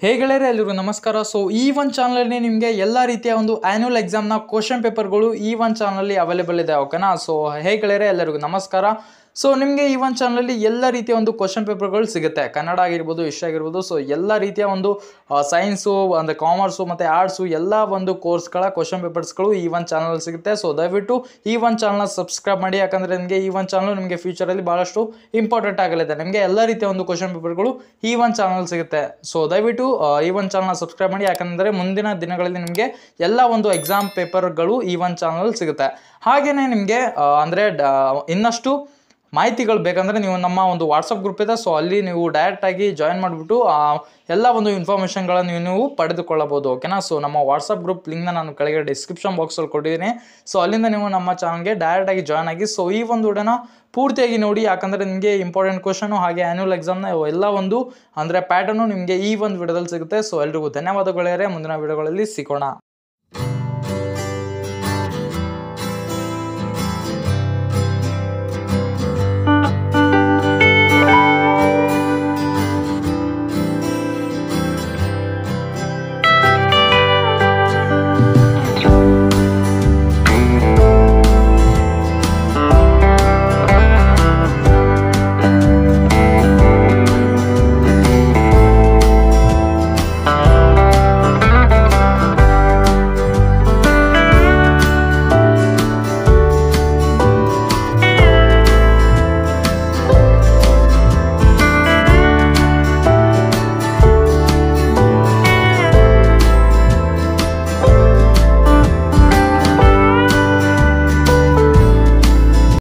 ಹೇ ಗೆಳೆಯರೆ ಎಲ್ರಿಗೂ ನಮಸ್ಕಾರ ಸೊ ಈ ಒಂದು ಚಾನಲಲ್ಲಿ ನಿಮಗೆ ಎಲ್ಲ ರೀತಿಯ ಒಂದು ಆ್ಯನ್ಯುವಲ್ ಎಕ್ಸಾಮ್ನ ಕ್ವಶನ್ ಪೇಪರ್ಗಳು ಈ ಒಂದು ಚಾನಲಲ್ಲಿ ಅವೈಲೇಬಲ್ ಇದೆ ಓಕೆನಾ ಸೊ ಹೇ ಗೆಳೆಯರೆ ಎಲ್ಲರಿಗೂ ನಮಸ್ಕಾರ ಸೊ ನಿಮಗೆ ಈ ಒಂದು ಚಾನಲಲ್ಲಿ ಎಲ್ಲ ರೀತಿಯ ಒಂದು ಕ್ವಶನ್ ಪೇಪರ್ಗಳು ಸಿಗುತ್ತೆ ಕನ್ನಡ ಆಗಿರ್ಬೋದು ಇಷ್ಟ ಆಗಿರ್ಬೋದು ಸೊ ಎಲ್ಲ ರೀತಿಯ ಒಂದು ಸೈನ್ಸು ಅಂದರೆ ಕಾಮರ್ಸು ಮತ್ತು ಆರ್ಟ್ಸು ಎಲ್ಲ ಒಂದು ಕೋರ್ಸ್ಗಳ ಕ್ವಶನ್ ಪೇಪರ್ಸ್ಗಳು ಈ ಒಂದು ಚಾನಲ್ ಸಿಗುತ್ತೆ ಸೊ ದಯವಿಟ್ಟು ಈ ಒಂದು ಚಾನಲ್ನ ಸಬ್ಸ್ಕ್ರೈಬ್ ಮಾಡಿ ಯಾಕಂದರೆ ನಿಮಗೆ ಈ ಒಂದು ಚಾನಲ್ ನಿಮಗೆ ಫ್ಯೂಚರಲ್ಲಿ ಭಾಳಷ್ಟು ಇಂಪಾರ್ಟೆಂಟ್ ಆಗಲಿದೆ ನಿಮಗೆ ಎಲ್ಲ ರೀತಿಯ ಒಂದು ಕ್ವಶನ್ ಪೇಪರ್ಗಳು ಈ ಒಂದು ಚಾನಲ್ ಸಿಗುತ್ತೆ ಸೊ ದಯವಿಟ್ಟು ಆ, ಈ ಒಂದು ಚಾನಲ್ನ ಸಬ್ಸ್ಕ್ರೈಬ್ ಮಾಡಿ ಯಾಕಂದರೆ ಮುಂದಿನ ದಿನಗಳಲ್ಲಿ ನಿಮಗೆ ಎಲ್ಲ ಒಂದು ಎಕ್ಸಾಮ್ ಪೇಪರ್ಗಳು ಈ ಒಂದು ಚಾನಲ್ ಸಿಗುತ್ತೆ ಹಾಗೆಯೇ ನಿಮಗೆ ಅಂದರೆ ಇನ್ನಷ್ಟು ಮಾಹಿತಿಗಳು ಬೇಕಂದರೆ ನೀವು ನಮ್ಮ ಒಂದು ವಾಟ್ಸಪ್ ಗ್ರೂಪ್ ಇದೆ ಸೊ ಅಲ್ಲಿ ನೀವು ಡೈರೆಕ್ಟಾಗಿ ಜಾಯಿನ್ ಮಾಡಿಬಿಟ್ಟು ಎಲ್ಲ ಒಂದು ಇನ್ಫಾರ್ಮೇಷನ್ಗಳನ್ನು ನೀವು ನೀವು ಪಡೆದುಕೊಳ್ಳಬಹುದು ಓಕೆನಾ ಸೊ ನಮ್ಮ ವಾಟ್ಸಪ್ ಗ್ರೂಪ್ ಲಿಂಕ್ನ ನಾನು ಕೆಳಗೆ ಡಿಸ್ಕ್ರಿಪ್ಷನ್ ಬಾಕ್ಸಲ್ಲಿ ಕೊಟ್ಟಿದ್ದೀನಿ ಸೊ ಅಲ್ಲಿಂದ ನೀವು ನಮ್ಮ ಚಾನಲ್ಗೆ ಡೈರೆಕ್ಟಾಗಿ ಜಾಯ್ನ್ ಆಗಿ ಸೊ ಈ ಒಂದು ವಿಡಿಯೋನ ಪೂರ್ತಿಯಾಗಿ ನೋಡಿ ಯಾಕಂದರೆ ನಿಮಗೆ ಇಂಪಾರ್ಟೆಂಟ್ ಕ್ವಶನು ಹಾಗೆ ಆ್ಯನ್ಯುವಲ್ ಎಕ್ಸಾಮ್ನ ಎಲ್ಲ ಒಂದು ಅಂದರೆ ಪ್ಯಾಟರ್ನು ನಿಮಗೆ ಈ ಒಂದು ವಿಡಿಯೋದಲ್ಲಿ ಸಿಗುತ್ತೆ ಸೊ ಎಲ್ರಿಗೂ ಧನ್ಯವಾದಗಳೇ ಮುಂದಿನ ವಿಡಿಯೋಗಳಲ್ಲಿ ಸಿಗೋಣ